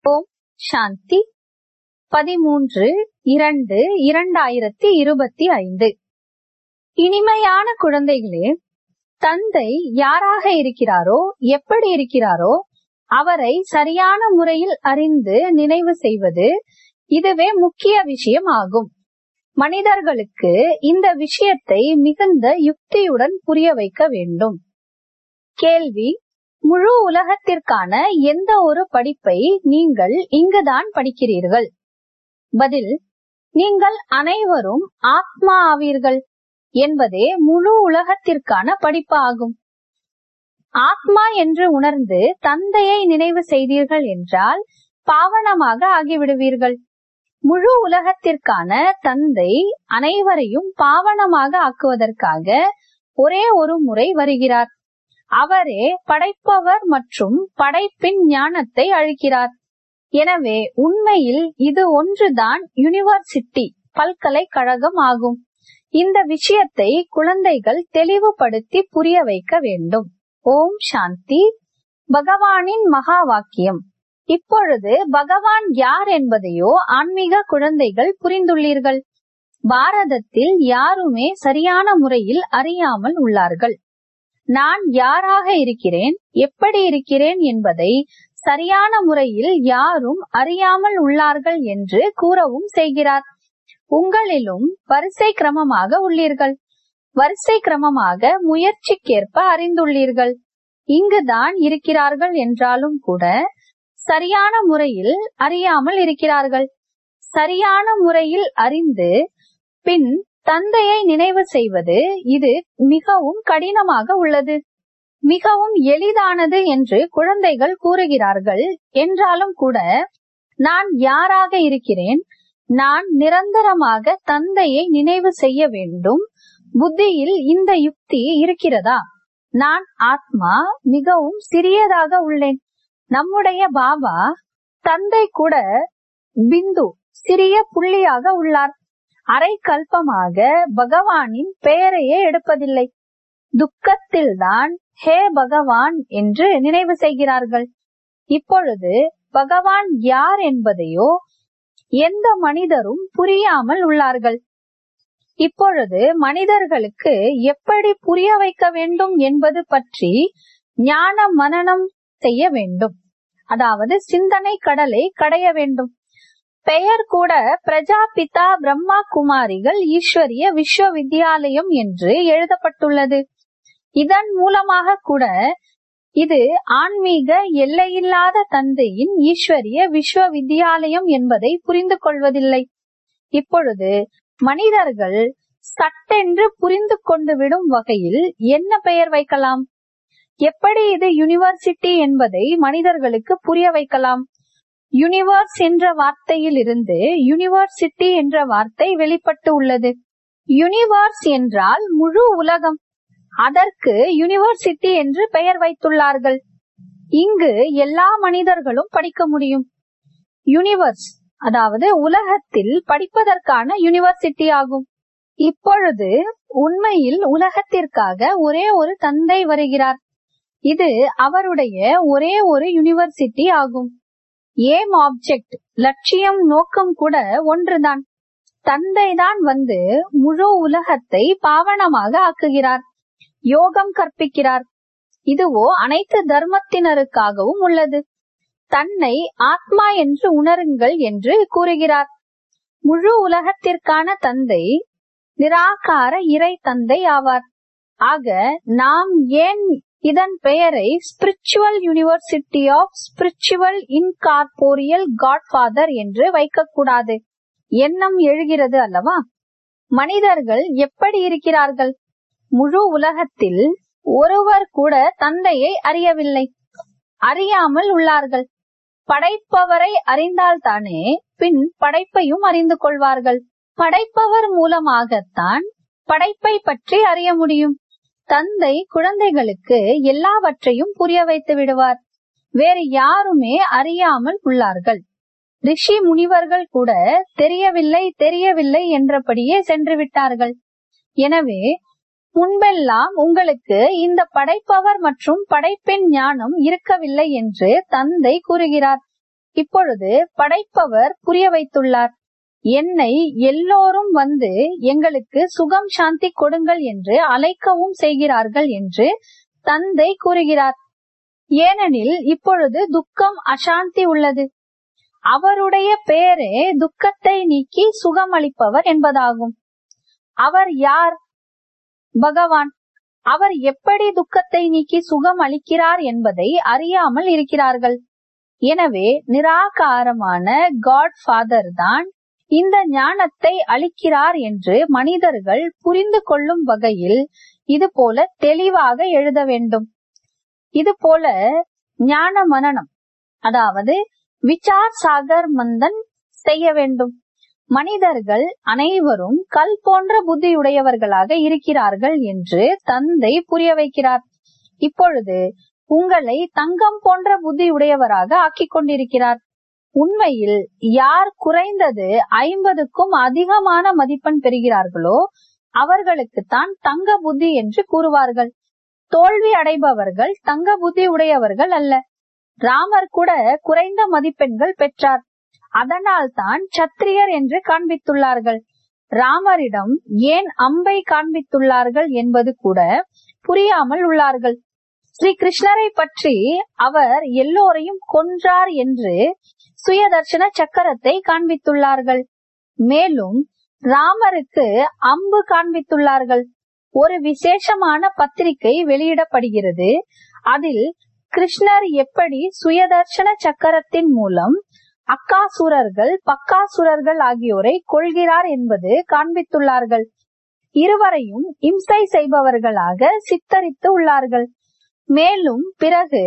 ஓம் சாந்தி பதிமூன்று இரண்டு இரண்டாயிரத்தி இருபத்தி ஐந்து இனிமையான குழந்தைகளே தந்தை யாராக இருக்கிறாரோ எப்படி இருக்கிறாரோ அவரை சரியான முறையில் அறிந்து நினைவு செய்வது இதுவே முக்கிய விஷயம் ஆகும் மனிதர்களுக்கு இந்த விஷயத்தை மிகுந்த யுக்தியுடன் புரிய வைக்க வேண்டும் கேள்வி முழு உலகத்திற்கான எந்த ஒரு படிப்பை நீங்கள் இங்குதான் படிக்கிறீர்கள் பதில் நீங்கள் அனைவரும் ஆத்மா ஆவீர்கள் என்பதே முழு உலகத்திற்கான படிப்பு ஆகும் ஆத்மா என்று உணர்ந்து தந்தையை நினைவு செய்தீர்கள் என்றால் பாவனமாக ஆகிவிடுவீர்கள் முழு உலகத்திற்கான தந்தை அனைவரையும் பாவனமாக ஆக்குவதற்காக ஒரே ஒரு முறை வருகிறார் அவரே படைப்பவர் மற்றும் படைப்பின் ஞானத்தை அழிக்கிறார் எனவே உண்மையில் இது ஒன்றுதான் யூனிவர்சிட்டி பல்கலைக்கழகம் ஆகும் இந்த விஷயத்தை குழந்தைகள் தெளிவுபடுத்தி புரிய வைக்க வேண்டும் ஓம் சாந்தி பகவானின் மகா வாக்கியம் இப்பொழுது பகவான் யார் என்பதையோ ஆன்மீக குழந்தைகள் புரிந்துள்ளீர்கள் பாரதத்தில் யாருமே சரியான முறையில் அறியாமல் உள்ளார்கள் நான் யாராக இருக்கிறேன் எப்படி இருக்கிறேன் என்பதை சரியான முறையில் யாரும் அறியாமல் உள்ளார்கள் என்று கூறவும் செய்கிறார் உங்களிலும் வரிசை கிரமமாக உள்ளீர்கள் வரிசை கிரமமாக முயற்சிக்கேற்ப அறிந்துள்ளீர்கள் இங்குதான் இருக்கிறார்கள் என்றாலும் கூட சரியான முறையில் அறியாமல் இருக்கிறார்கள் சரியான முறையில் அறிந்து பின் தந்தையை நினைவு செய்வது இது மிகவும் கடினமாக உள்ளது மிகவும் எளிதானது என்று குழந்தைகள் கூறுகிறார்கள் என்றாலும் கூட நான் யாராக இருக்கிறேன் நான் நிரந்தரமாக தந்தையை நினைவு செய்ய வேண்டும் புத்தியில் இந்த யுக்தி இருக்கிறதா நான் ஆத்மா மிகவும் சிறியதாக உள்ளேன் நம்முடைய பாபா தந்தை கூட பிந்து சிறிய புள்ளியாக உள்ளார் அரை கல்பமாக பகவானின் பெயரையே எடுப்பதில்லை துக்கத்தில்தான் ஹே பகவான் என்று நினைவு செய்கிறார்கள் இப்பொழுது பகவான் யார் என்பதையோ எந்த மனிதரும் புரியாமல் உள்ளார்கள் இப்பொழுது மனிதர்களுக்கு எப்படி புரிய வைக்க வேண்டும் என்பது பற்றி ஞான மனனம் செய்ய வேண்டும் அதாவது சிந்தனை கடலை கடைய வேண்டும் பெயர் கூட பிரஜாபிதா பிரம்மா குமாரிகள் ஈஸ்வரிய விஸ்வவித்யாலயம் என்று எழுதப்பட்டுள்ளது இதன் மூலமாக கூட இது ஆன்மீக எல்லையில்லாத தந்தையின் ஈஸ்வரிய விஸ்வவித்யாலயம் என்பதை புரிந்து கொள்வதில்லை இப்பொழுது மனிதர்கள் சட்டென்று புரிந்து கொண்டு விடும் வகையில் என்ன பெயர் வைக்கலாம் எப்படி இது யூனிவர்சிட்டி என்பதை மனிதர்களுக்கு புரிய வைக்கலாம் யூனிவர்ஸ் என்ற வார்த்தையில் இருந்து யூனிவர்சிட்டி என்ற வார்த்தை வெளிப்பட்டு உள்ளது யூனிவர்ஸ் என்றால் முழு உலகம் அதற்கு யூனிவர்சிட்டி என்று பெயர் வைத்துள்ளார்கள் இங்கு எல்லா மனிதர்களும் படிக்க முடியும் யூனிவர்ஸ் அதாவது உலகத்தில் படிப்பதற்கான யூனிவர்சிட்டி ஆகும் இப்பொழுது உண்மையில் உலகத்திற்காக ஒரே ஒரு தந்தை வருகிறார் இது அவருடைய ஒரே ஒரு யூனிவர்சிட்டி ஆகும் ஏம் ஆப்ஜெக்ட் லட்சியம் நோக்கம் கூட ஒன்றுதான் தந்தை தான் வந்து முழு உலகத்தை பாவனமாக ஆக்குகிறார் யோகம் கற்பிக்கிறார் இதுவோ அனைத்து தர்மத்தினருக்காகவும் உள்ளது தன்னை ஆத்மா என்று உணருங்கள் என்று கூறுகிறார் முழு உலகத்திற்கான தந்தை நிராகார இறை தந்தை ஆவார் ஆக நாம் ஏன் இதன் பெயரை spiritual university of spiritual incorporeal godfather என்று வைக்கக்கூடாது எண்ணம் எழுகிறது அல்லவா மனிதர்கள் எப்படி இருக்கிறார்கள் முழு உலகத்தில் ஒருவர் கூட தந்தையை அறியவில்லை அறியாமல் உள்ளார்கள் படைப்பவரை அறிந்தால்தானே பின் படைப்பையும் அறிந்து கொள்வார்கள் படைப்பவர் மூலமாகத்தான் படைப்பை பற்றி அறிய முடியும் தந்தை குழந்தைகளுக்கு எல்லாவற்றையும் புரிய வைத்து விடுவார் வேறு யாருமே அறியாமல் உள்ளார்கள் ரிஷி முனிவர்கள் கூட தெரியவில்லை தெரியவில்லை என்றபடியே சென்று விட்டார்கள் எனவே முன்பெல்லாம் உங்களுக்கு இந்த படைப்பவர் மற்றும் படைப்பின் ஞானம் இருக்கவில்லை என்று தந்தை கூறுகிறார் இப்பொழுது படைப்பவர் புரிய வைத்துள்ளார் என்னை எல்லோரும் வந்து எங்களுக்கு சுகம் சாந்தி கொடுங்கள் என்று அழைக்கவும் செய்கிறார்கள் என்று தந்தை கூறுகிறார் ஏனெனில் இப்பொழுது துக்கம் அசாந்தி உள்ளது அவருடைய பெயரே துக்கத்தை நீக்கி சுகம் அளிப்பவர் என்பதாகும் அவர் யார் பகவான் அவர் எப்படி துக்கத்தை நீக்கி சுகம் அளிக்கிறார் என்பதை அறியாமல் இருக்கிறார்கள் எனவே நிராகாரமான காட் ஃபாதர் தான் இந்த ஞானத்தை அளிக்கிறார் என்று மனிதர்கள் புரிந்து கொள்ளும் வகையில் இது போல தெளிவாக எழுத வேண்டும் இது போல ஞான மனனம் அதாவது விசார் சாகர் மந்தன் செய்ய வேண்டும் மனிதர்கள் அனைவரும் கல் போன்ற புத்தியுடையவர்களாக இருக்கிறார்கள் என்று தந்தை புரிய வைக்கிறார் இப்பொழுது உங்களை தங்கம் போன்ற புத்தியுடையவராக ஆக்கிக் கொண்டிருக்கிறார் உண்மையில் யார் குறைந்தது ஐம்பதுக்கும் அதிகமான மதிப்பெண் பெறுகிறார்களோ அவர்களுக்குத்தான் தங்க புத்தி என்று கூறுவார்கள் தோல்வி அடைபவர்கள் தங்க புத்தி உடையவர்கள் அல்ல ராமர் கூட குறைந்த மதிப்பெண்கள் பெற்றார் அதனால் தான் சத்திரியர் என்று காண்பித்துள்ளார்கள் ராமரிடம் ஏன் அம்பை காண்பித்துள்ளார்கள் என்பது கூட புரியாமல் உள்ளார்கள் ஸ்ரீ கிருஷ்ணரை பற்றி அவர் எல்லோரையும் கொன்றார் என்று சுயதர்ஷன சக்கரத்தை காண்பித்துள்ளார்கள் மேலும் ராமருக்கு அம்பு காண்பித்துள்ளார்கள் ஒரு விசேஷமான பத்திரிகை வெளியிடப்படுகிறது அதில் கிருஷ்ணர் எப்படி சுயதர்ஷன சக்கரத்தின் மூலம் அக்காசுரர்கள் பக்காசுரர்கள் ஆகியோரை கொள்கிறார் என்பது காண்பித்துள்ளார்கள் இருவரையும் இம்சை செய்பவர்களாக சித்தரித்து உள்ளார்கள் மேலும் பிறகு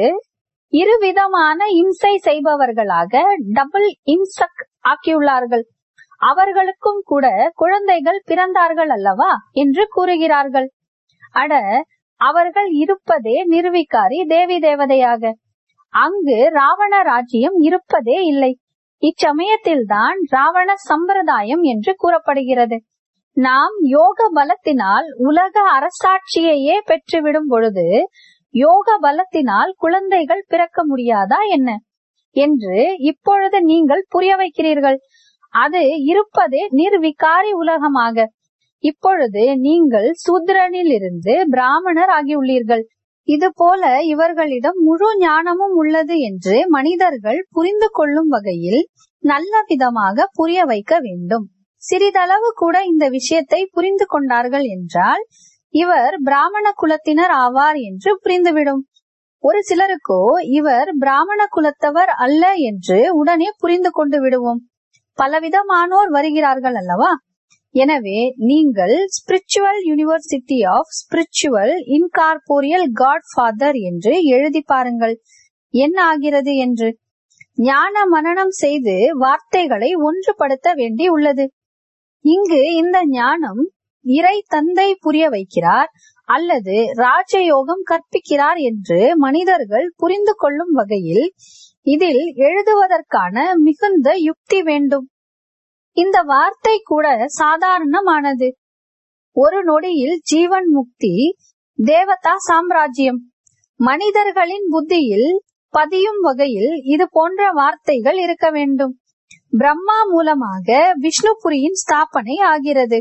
இருவிதமான இம்சை செய்பவர்களாக டபுள் இம்சக் ஆக்கியுள்ளார்கள் அவர்களுக்கும் கூட குழந்தைகள் பிறந்தார்கள் அல்லவா என்று கூறுகிறார்கள் அட அவர்கள் இருப்பதே நிர்விகாரி தேவி தேவதையாக அங்கு ராவண ராஜ்யம் இருப்பதே இல்லை இச்சமயத்தில்தான் ராவண சம்பிரதாயம் என்று கூறப்படுகிறது நாம் யோக பலத்தினால் உலக அரசாட்சியையே பெற்றுவிடும் பொழுது யோக பலத்தினால் குழந்தைகள் பிறக்க முடியாதா என்ன என்று இப்பொழுது நீங்கள் புரிய வைக்கிறீர்கள் அது இருப்பதே நிர்விகாரி உலகமாக இப்பொழுது நீங்கள் சூத்ரனில் இருந்து பிராமணர் ஆகியுள்ளீர்கள் இது போல இவர்களிடம் முழு ஞானமும் உள்ளது என்று மனிதர்கள் புரிந்து கொள்ளும் வகையில் நல்ல விதமாக புரிய வைக்க வேண்டும் சிறிதளவு கூட இந்த விஷயத்தை புரிந்து கொண்டார்கள் என்றால் இவர் பிராமண குலத்தினர் ஆவார் என்று புரிந்துவிடும் ஒரு சிலருக்கோ இவர் பிராமண குலத்தவர் அல்ல என்று உடனே புரிந்து கொண்டு விடுவோம் பலவிதமானோர் வருகிறார்கள் அல்லவா எனவே நீங்கள் spiritual university of spiritual incorporeal god father என்று எழுதி பாருங்கள் என்ன ஆகிறது என்று ஞான மனனம் செய்து வார்த்தைகளை ஒன்றுபடுத்த வேண்டி உள்ளது இங்கு இந்த ஞானம் இறை தந்தை புரிய வைக்கிறார் அல்லது ராஜயோகம் கற்பிக்கிறார் என்று மனிதர்கள் புரிந்து கொள்ளும் வகையில் இதில் எழுதுவதற்கான மிகுந்த யுக்தி வேண்டும் இந்த வார்த்தை கூட சாதாரணமானது ஒரு நொடியில் ஜீவன் முக்தி தேவதா சாம்ராஜ்யம் மனிதர்களின் புத்தியில் பதியும் வகையில் இது போன்ற வார்த்தைகள் இருக்க வேண்டும் பிரம்மா மூலமாக விஷ்ணுபுரியின் ஸ்தாபனை ஆகிறது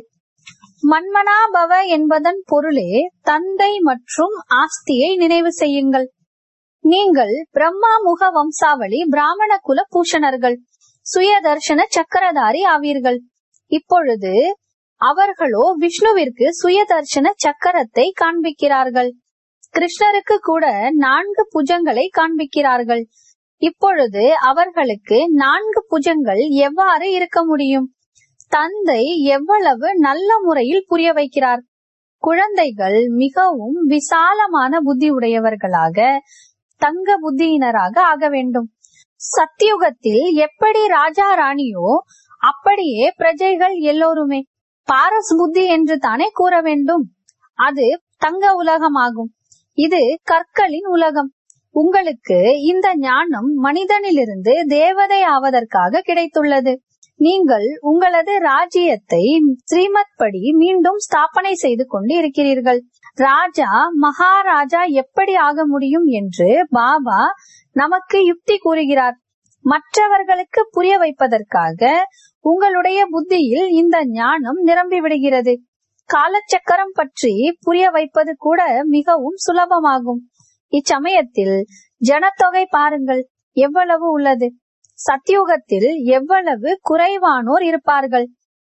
மன்மனாபவ என்பதன் பொருளே தந்தை மற்றும் ஆஸ்தியை நினைவு செய்யுங்கள் நீங்கள் பிரம்மா முக வம்சாவளி பிராமண குல பூஷணர்கள் சுயதர்ஷன சக்கரதாரி ஆவீர்கள் இப்பொழுது அவர்களோ விஷ்ணுவிற்கு சுயதர்ஷன சக்கரத்தை காண்பிக்கிறார்கள் கிருஷ்ணருக்கு கூட நான்கு புஜங்களை காண்பிக்கிறார்கள் இப்பொழுது அவர்களுக்கு நான்கு புஜங்கள் எவ்வாறு இருக்க முடியும் தந்தை எவ்வளவு நல்ல முறையில் புரிய வைக்கிறார் குழந்தைகள் மிகவும் விசாலமான புத்தி உடையவர்களாக தங்க புத்தியினராக ஆக வேண்டும் சத்தியுகத்தில் எப்படி ராஜா ராணியோ அப்படியே பிரஜைகள் எல்லோருமே பாரஸ் புத்தி என்று தானே கூற வேண்டும் அது தங்க உலகமாகும் இது கற்களின் உலகம் உங்களுக்கு இந்த ஞானம் மனிதனிலிருந்து தேவதை ஆவதற்காக கிடைத்துள்ளது நீங்கள் உங்களது ராஜ்யத்தை ஸ்ரீமத் படி மீண்டும் ஸ்தாபனை செய்து கொண்டு இருக்கிறீர்கள் ராஜா மகாராஜா எப்படி ஆக முடியும் என்று பாபா நமக்கு யுக்தி கூறுகிறார் மற்றவர்களுக்கு புரிய வைப்பதற்காக உங்களுடைய புத்தியில் இந்த ஞானம் நிரம்பி விடுகிறது காலச்சக்கரம் பற்றி புரிய வைப்பது கூட மிகவும் சுலபமாகும் இச்சமயத்தில் ஜனத்தொகை பாருங்கள் எவ்வளவு உள்ளது சத்தியுகத்தில் எவ்வளவு குறைவானோர் இருப்பார்கள்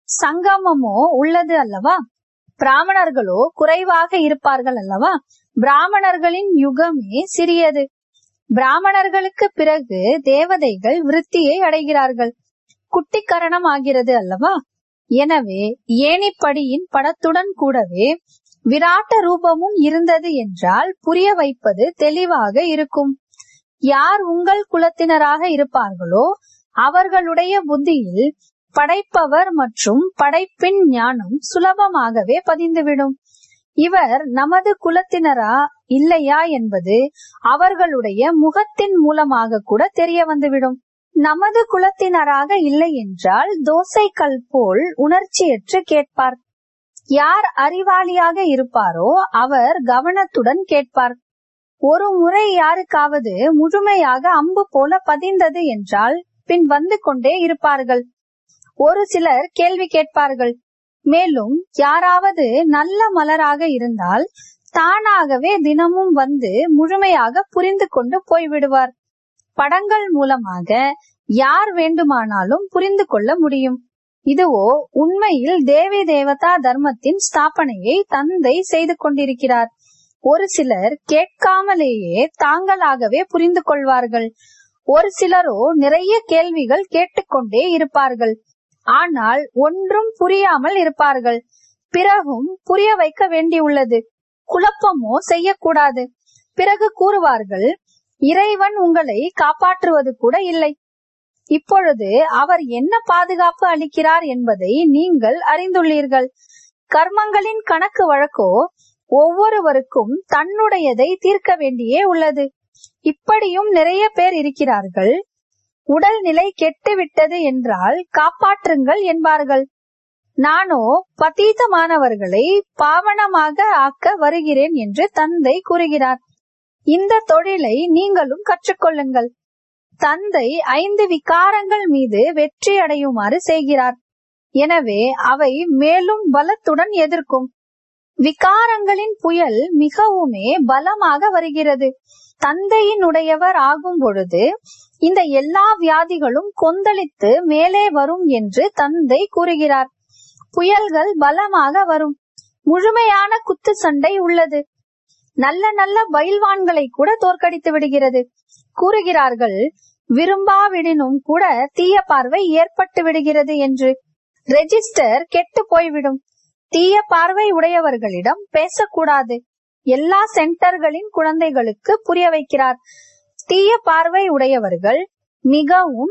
சங்கமமோ உள்ளது அல்லவா பிராமணர்களோ குறைவாக இருப்பார்கள் அல்லவா பிராமணர்களின் யுகமே சிறியது பிராமணர்களுக்கு பிறகு தேவதைகள் விருத்தியை அடைகிறார்கள் குட்டிக்கரணம் ஆகிறது அல்லவா எனவே ஏணிப்படியின் படத்துடன் கூடவே விராட்ட ரூபமும் இருந்தது என்றால் புரிய வைப்பது தெளிவாக இருக்கும் யார் உங்கள் குலத்தினராக இருப்பார்களோ அவர்களுடைய புத்தியில் படைப்பவர் மற்றும் படைப்பின் ஞானம் சுலபமாகவே பதிந்துவிடும் இவர் நமது குலத்தினரா இல்லையா என்பது அவர்களுடைய முகத்தின் மூலமாக கூட தெரிய வந்துவிடும் நமது குலத்தினராக இல்லை என்றால் தோசை கல் போல் உணர்ச்சியற்று கேட்பார் யார் அறிவாளியாக இருப்பாரோ அவர் கவனத்துடன் கேட்பார் ஒரு முறை யாருக்காவது முழுமையாக அம்பு போல பதிந்தது என்றால் பின் வந்து கொண்டே இருப்பார்கள் ஒரு சிலர் கேள்வி கேட்பார்கள் மேலும் யாராவது நல்ல மலராக இருந்தால் தானாகவே தினமும் வந்து முழுமையாக புரிந்து கொண்டு போய்விடுவார் படங்கள் மூலமாக யார் வேண்டுமானாலும் புரிந்து கொள்ள முடியும் இதுவோ உண்மையில் தேவி தேவதா தர்மத்தின் ஸ்தாபனையை தந்தை செய்து கொண்டிருக்கிறார் ஒரு சிலர் கேட்காமலேயே தாங்களாகவே புரிந்து கொள்வார்கள் ஒரு சிலரோ நிறைய கேள்விகள் கேட்டுக்கொண்டே இருப்பார்கள் ஆனால் ஒன்றும் புரியாமல் இருப்பார்கள் பிறகும் புரிய வைக்க வேண்டியுள்ளது குழப்பமோ செய்யக்கூடாது பிறகு கூறுவார்கள் இறைவன் உங்களை காப்பாற்றுவது கூட இல்லை இப்பொழுது அவர் என்ன பாதுகாப்பு அளிக்கிறார் என்பதை நீங்கள் அறிந்துள்ளீர்கள் கர்மங்களின் கணக்கு வழக்கோ ஒவ்வொருவருக்கும் தன்னுடையதை தீர்க்க வேண்டியே உள்ளது இப்படியும் நிறைய பேர் இருக்கிறார்கள் உடல்நிலை கெட்டு விட்டது என்றால் காப்பாற்றுங்கள் என்பார்கள் நானோ பதீதமானவர்களை பாவனமாக ஆக்க வருகிறேன் என்று தந்தை கூறுகிறார் இந்த தொழிலை நீங்களும் கற்றுக்கொள்ளுங்கள் தந்தை ஐந்து விகாரங்கள் மீது வெற்றி அடையுமாறு செய்கிறார் எனவே அவை மேலும் பலத்துடன் எதிர்க்கும் விகாரங்களின் புயல் மிகவுமே பலமாக வருகிறது தந்தையினுடையவர் ஆகும் பொழுது இந்த எல்லா வியாதிகளும் கொந்தளித்து மேலே வரும் என்று தந்தை கூறுகிறார் புயல்கள் பலமாக வரும் முழுமையான குத்து சண்டை உள்ளது நல்ல நல்ல பயில்வான்களை கூட தோற்கடித்து விடுகிறது கூறுகிறார்கள் விரும்பாவிடினும் கூட தீய பார்வை ஏற்பட்டு விடுகிறது என்று ரெஜிஸ்டர் கெட்டு போய்விடும் தீய பார்வை உடையவர்களிடம் பேசக்கூடாது எல்லா சென்டர்களின் குழந்தைகளுக்கு புரிய வைக்கிறார் தீய பார்வை உடையவர்கள் மிகவும்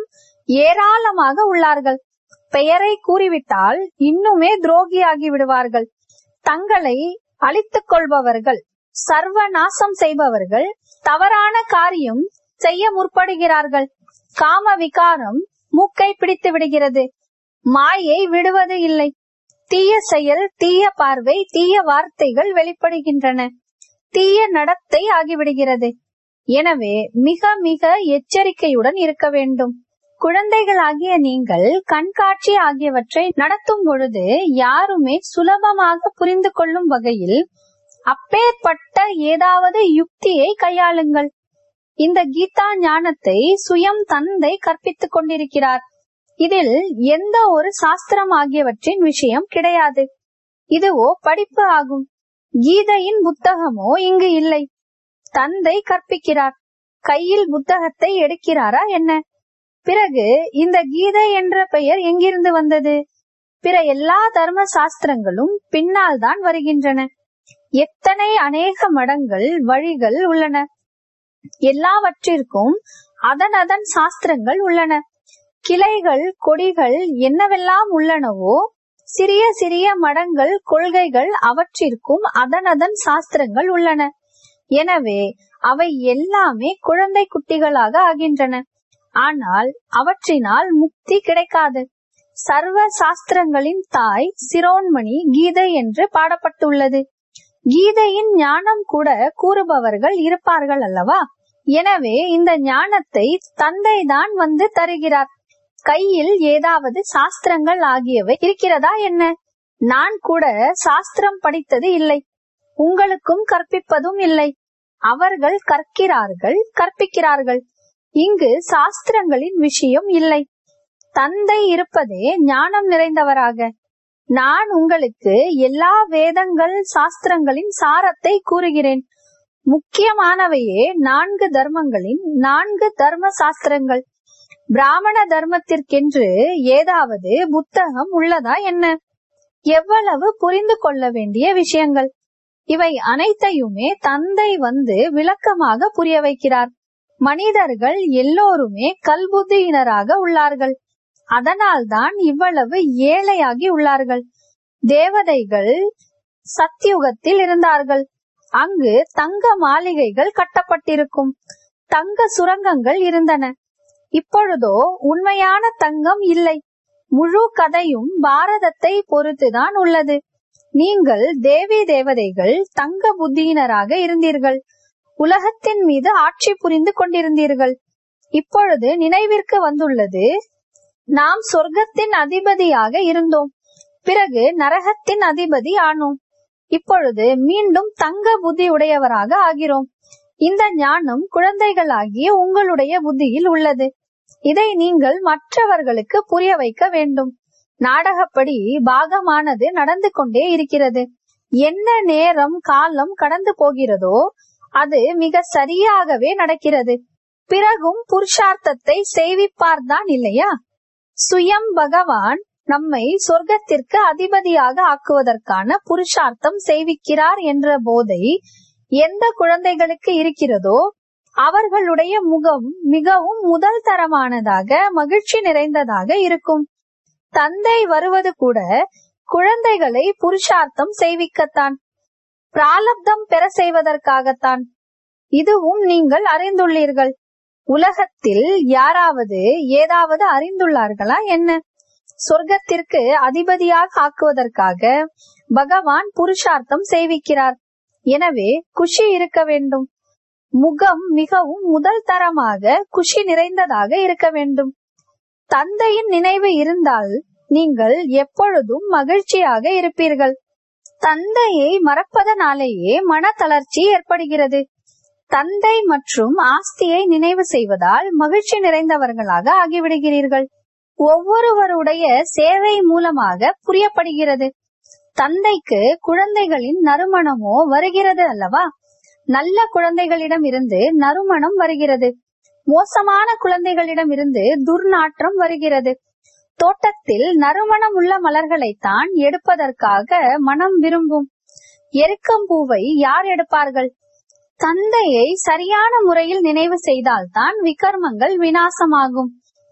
ஏராளமாக உள்ளார்கள் பெயரை கூறிவிட்டால் இன்னுமே துரோகியாகி விடுவார்கள் தங்களை அழித்துக் கொள்பவர்கள் சர்வ நாசம் செய்பவர்கள் தவறான காரியம் செய்ய முற்படுகிறார்கள் காம விகாரம் மூக்கை பிடித்து விடுகிறது மாயை விடுவது இல்லை தீய செயல் தீய பார்வை தீய வார்த்தைகள் வெளிப்படுகின்றன தீய நடத்தை ஆகிவிடுகிறது எனவே மிக மிக எச்சரிக்கையுடன் இருக்க வேண்டும் குழந்தைகளாகிய நீங்கள் கண்காட்சி ஆகியவற்றை நடத்தும் பொழுது யாருமே சுலபமாக புரிந்து கொள்ளும் வகையில் அப்பேற்பட்ட ஏதாவது யுக்தியை கையாளுங்கள் இந்த கீதா ஞானத்தை சுயம் தந்தை கற்பித்துக் கொண்டிருக்கிறார் இதில் எந்த ஒரு சாஸ்திரம் ஆகியவற்றின் விஷயம் கிடையாது இதுவோ படிப்பு ஆகும் கீதையின் புத்தகமோ இங்கு இல்லை தந்தை கற்பிக்கிறார் கையில் புத்தகத்தை எடுக்கிறாரா என்ன பிறகு இந்த கீதை என்ற பெயர் எங்கிருந்து வந்தது பிற எல்லா தர்ம சாஸ்திரங்களும் பின்னால் தான் வருகின்றன எத்தனை அநேக மடங்கள் வழிகள் உள்ளன எல்லாவற்றிற்கும் அதன் அதன் சாஸ்திரங்கள் உள்ளன கிளைகள் கொடிகள் என்னவெல்லாம் உள்ளனவோ சிறிய சிறிய மடங்கள் கொள்கைகள் அவற்றிற்கும் அதன் அதன் சாஸ்திரங்கள் உள்ளன எனவே அவை எல்லாமே குழந்தை குட்டிகளாக ஆகின்றன ஆனால் அவற்றினால் முக்தி கிடைக்காது சர்வ சாஸ்திரங்களின் தாய் சிரோன்மணி கீதை என்று பாடப்பட்டுள்ளது கீதையின் ஞானம் கூட கூறுபவர்கள் இருப்பார்கள் அல்லவா எனவே இந்த ஞானத்தை தந்தை தான் வந்து தருகிறார் கையில் ஏதாவது சாஸ்திரங்கள் ஆகியவை இருக்கிறதா என்ன நான் கூட சாஸ்திரம் படித்தது இல்லை உங்களுக்கும் கற்பிப்பதும் இல்லை அவர்கள் கற்கிறார்கள் கற்பிக்கிறார்கள் இங்கு சாஸ்திரங்களின் விஷயம் இல்லை தந்தை இருப்பதே ஞானம் நிறைந்தவராக நான் உங்களுக்கு எல்லா வேதங்கள் சாஸ்திரங்களின் சாரத்தை கூறுகிறேன் முக்கியமானவையே நான்கு தர்மங்களின் நான்கு தர்ம சாஸ்திரங்கள் பிராமண தர்மத்திற்கென்று ஏதாவது புத்தகம் உள்ளதா என்ன எவ்வளவு புரிந்து கொள்ள வேண்டிய விஷயங்கள் இவை அனைத்தையுமே தந்தை வந்து விளக்கமாக புரிய வைக்கிறார் மனிதர்கள் எல்லோருமே கல்புத்தியினராக உள்ளார்கள் அதனால்தான் இவ்வளவு ஏழையாகி உள்ளார்கள் தேவதைகள் சத்தியுகத்தில் இருந்தார்கள் அங்கு தங்க மாளிகைகள் கட்டப்பட்டிருக்கும் தங்க சுரங்கங்கள் இருந்தன இப்பொழுதோ உண்மையான தங்கம் இல்லை முழு கதையும் பாரதத்தை பொறுத்துதான் உள்ளது நீங்கள் தேவி தேவதைகள் தங்க புத்தியினராக இருந்தீர்கள் உலகத்தின் மீது ஆட்சி புரிந்து கொண்டிருந்தீர்கள் இப்பொழுது நினைவிற்கு வந்துள்ளது நாம் சொர்க்கத்தின் அதிபதியாக இருந்தோம் பிறகு நரகத்தின் அதிபதி ஆனோம் இப்பொழுது மீண்டும் தங்க புத்தி உடையவராக ஆகிறோம் இந்த ஞானம் குழந்தைகளாகிய உங்களுடைய புத்தியில் உள்ளது இதை நீங்கள் மற்றவர்களுக்கு புரிய வைக்க வேண்டும் நாடகப்படி பாகமானது நடந்து கொண்டே இருக்கிறது என்ன நேரம் காலம் கடந்து போகிறதோ அது மிக சரியாகவே நடக்கிறது பிறகும் புருஷார்த்தத்தை செய்விப்பார்தான் இல்லையா சுயம் பகவான் நம்மை சொர்க்கத்திற்கு அதிபதியாக ஆக்குவதற்கான புருஷார்த்தம் செய்விக்கிறார் என்ற போதை எந்த குழந்தைகளுக்கு இருக்கிறதோ அவர்களுடைய முகம் மிகவும் முதல் தரமானதாக மகிழ்ச்சி நிறைந்ததாக இருக்கும் தந்தை வருவது கூட குழந்தைகளை புருஷார்த்தம் செய்விக்கத்தான் பிராலப்தம் பெற செய்வதற்காகத்தான் இதுவும் நீங்கள் அறிந்துள்ளீர்கள் உலகத்தில் யாராவது ஏதாவது அறிந்துள்ளார்களா என்ன சொர்க்கத்திற்கு அதிபதியாக ஆக்குவதற்காக பகவான் புருஷார்த்தம் செய்விக்கிறார் எனவே குஷி இருக்க வேண்டும் முகம் மிகவும் முதல் தரமாக குஷி நிறைந்ததாக இருக்க வேண்டும் தந்தையின் நினைவு இருந்தால் நீங்கள் எப்பொழுதும் மகிழ்ச்சியாக இருப்பீர்கள் தந்தையை மறப்பதனாலேயே மன தளர்ச்சி ஏற்படுகிறது தந்தை மற்றும் ஆஸ்தியை நினைவு செய்வதால் மகிழ்ச்சி நிறைந்தவர்களாக ஆகிவிடுகிறீர்கள் ஒவ்வொருவருடைய சேவை மூலமாக புரியப்படுகிறது தந்தைக்கு குழந்தைகளின் நறுமணமோ வருகிறது அல்லவா நல்ல குழந்தைகளிடம் இருந்து நறுமணம் வருகிறது மோசமான குழந்தைகளிடம் இருந்து துர்நாற்றம் வருகிறது தோட்டத்தில் நறுமணம் உள்ள மலர்களைத்தான் எடுப்பதற்காக மனம் விரும்பும் எருக்கம்பூவை யார் எடுப்பார்கள் தந்தையை சரியான முறையில் நினைவு செய்தால்தான் விகர்மங்கள் வினாசமாகும்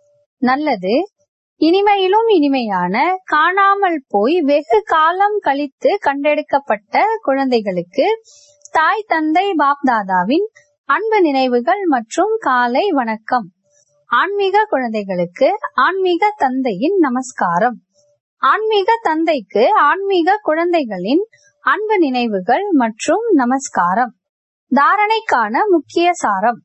நல்லது இனிமையிலும் இனிமையான காணாமல் போய் வெகு காலம் கழித்து கண்டெடுக்கப்பட்ட குழந்தைகளுக்கு தாய் தந்தை பாப்தாதாவின் அன்பு நினைவுகள் மற்றும் காலை வணக்கம் ஆன்மீக குழந்தைகளுக்கு ஆன்மீக தந்தையின் நமஸ்காரம் ஆன்மீக தந்தைக்கு ஆன்மீக குழந்தைகளின் அன்பு நினைவுகள் மற்றும் நமஸ்காரம் தாரணைக்கான முக்கிய சாரம்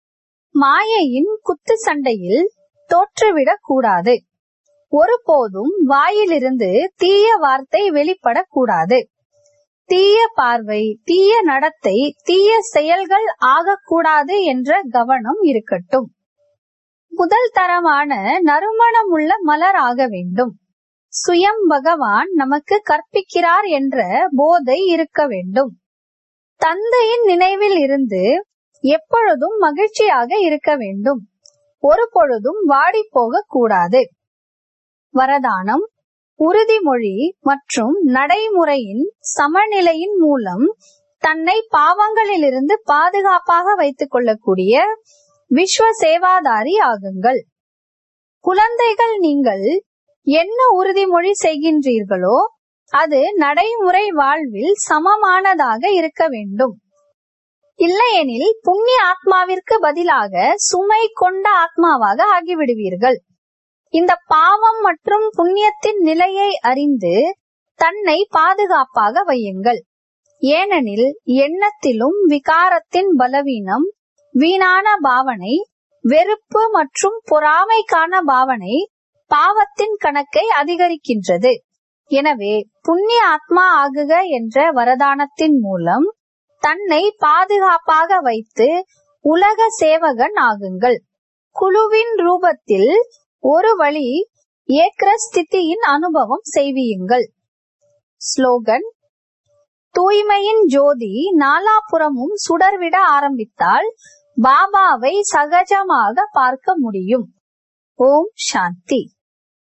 மாயையின் குத்து சண்டையில் தோற்றுவிடக் கூடாது ஒருபோதும் வாயிலிருந்து தீய வார்த்தை வெளிப்படக்கூடாது தீய பார்வை தீய நடத்தை தீய செயல்கள் ஆகக்கூடாது என்ற கவனம் இருக்கட்டும் முதல் தரமான நறுமணம் உள்ள மலர் ஆக வேண்டும் சுயம் பகவான் நமக்கு கற்பிக்கிறார் என்ற போதை இருக்க வேண்டும் தந்தையின் நினைவில் இருந்து எப்பொழுதும் மகிழ்ச்சியாக இருக்க வேண்டும் ஒரு பொழுதும் வாடி போக கூடாது வரதானம் உறுதிமொழி மற்றும் நடைமுறையின் சமநிலையின் மூலம் தன்னை பாவங்களிலிருந்து பாதுகாப்பாக வைத்துக் கொள்ளக்கூடிய விஸ்வ சேவாதாரி ஆகுங்கள் குழந்தைகள் நீங்கள் என்ன உறுதிமொழி செய்கின்றீர்களோ அது நடைமுறை வாழ்வில் சமமானதாக இருக்க வேண்டும் இல்லையெனில் புண்ணிய ஆத்மாவிற்கு பதிலாக சுமை கொண்ட ஆத்மாவாக ஆகிவிடுவீர்கள் இந்த பாவம் மற்றும் புண்ணியத்தின் நிலையை அறிந்து தன்னை பாதுகாப்பாக வையுங்கள் ஏனெனில் எண்ணத்திலும் விகாரத்தின் பலவீனம் வீணான பாவனை வெறுப்பு மற்றும் பொறாமைக்கான பாவனை பாவத்தின் கணக்கை அதிகரிக்கின்றது எனவே புண்ணிய ஆத்மா ஆகுக என்ற வரதானத்தின் மூலம் தன்னை பாதுகாப்பாக வைத்து உலக சேவகன் ஆகுங்கள் குழுவின் ரூபத்தில் ஒரு வழி ஏக்ரஸ்திதியின் அனுபவம் செய்வியுங்கள் ஸ்லோகன் தூய்மையின் ஜோதி நாலாபுறமும் சுடர்விட ஆரம்பித்தால் பாபாவை சகஜமாக பார்க்க முடியும் ஓம் சாந்தி